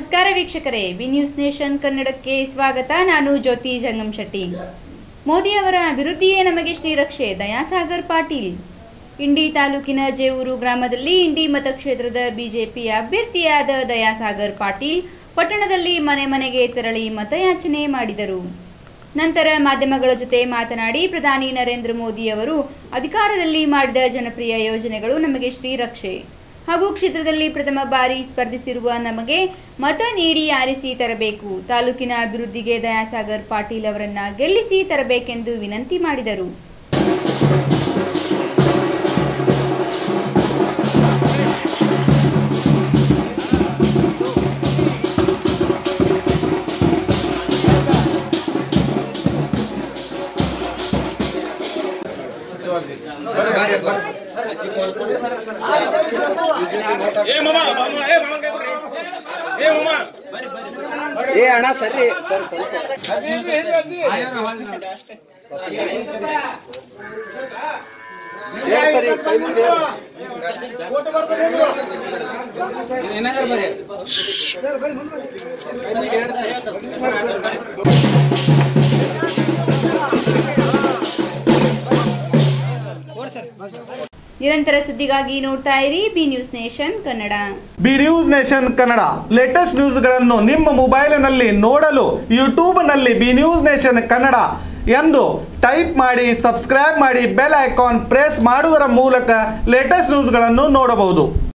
ನಮಸ್ಕಾರ ವೀಕ್ಷಕರೇ B news nation ಕನ್ನಡಕ್ಕೆ ಸ್ವಾಗತ ನಾನು ಜ್ಯೋತಿ ಜಂಗಮ್ ಶೆಟ್ಟಿ ಮೋದಿ ಅವರ ಅಭಿವೃದ್ಧಿಯೇ ನಮಗೆ ಶ್ರೀರಕ್ಷೆ ದಯಾಸಾಗರ್ ಪಾಟೀಲ್ ಇಂಡಿ ತಾಲೂಕಿನ ಜೇವೂರು ಗ್ರಾಮದಲ್ಲಿ ಇಂಡಿ ಮತಕ್ಷೇತ್ರದ ಬಿಜೆಪಿ ಅಭ್ಯರ್ಥಿಯಾದ ದಯಾಸಾಗರ್ ಪಾಟೀಲ್ ಪಟ್ಟಣದಲ್ಲಿ ಮನೆ ಮನೆಗೆ ತೆರಳಿ ಮತಯಾಚನೆ ಮಾಡಿದರು ನಂತರ ಮಾಧ್ಯಮಗಳ ಜೊತೆ ಮಾತನಾಡಿ ಪ್ರಧಾನಿ ನರೇಂದ್ರ ಮೋದಿ ಅವರು ಅಧಿಕಾರದಲ್ಲಿ ಮಾಡಿದ ಜನಪ್ರಿಯ ಯೋಜನೆಗಳು ನಮಗೆ ಶ್ರೀರಕ್ಷೆ ಹಾಗೂ ಕ್ಷೇತ್ರದಲ್ಲಿ ಪ್ರಥಮ ಬಾರಿ ಸ್ಪರ್ಧಿಸಿರುವ ನಮಗೆ ಮತ ನೀಡಿ ಆರಿಸಿ ತರಬೇಕು ತಾಲೂಕಿನ ಅಭಿವೃದ್ಧಿಗೆ ದಯಾಸಾಗರ್ ಪಾಟೀಲ್ ಅವರನ್ನ ಗೆಲ್ಲಿಸಿ ತರಬೇಕೆಂದು ವಿನಂತಿ ಮಾಡಿದರು ಏ ಮಾಮ ಮಾಮ ಏ ಮಾಮ ಕೈ ಕೊಡ್ರಿ ಏ ಮಾಮ ಏ ಅಣ್ಣ ಸರಿ ಸರ್ ಸ್ವಲ್ಪ ಏ ಸರಿ ಕೈ ಮುಂದೆ ಏನಾದ್ರು ಬರ್ರಿ ನಿರಂತರ ಸುದ್ದಿಗಾಗಿ ನೋಡ್ತಾ ಇರಿ B news nation Kannada B news nation Kannada latest ನ್ಯೂಸ್ಗಳನ್ನು ನಿಮ್ಮ ಮೊಬೈಲಿನಲ್ಲಿ ನೋಡಲು ಯೂಟ್ಯೂಬ್ನಲ್ಲಿ ಬಿ ನ್ಯೂಸ್ ನೇಷನ್ ಕನ್ನಡ ಎಂದು ಟೈಪ್ ಮಾಡಿ ಸಬ್ಸ್ಕ್ರೈಬ್ ಮಾಡಿ ಬೆಲ್ ಐಕಾನ್ ಪ್ರೆಸ್ ಮಾಡುವುದರ ಮೂಲಕ ಲೇಟೆಸ್ಟ್ ನ್ಯೂಸ್ಗಳನ್ನು ನೋಡಬಹುದು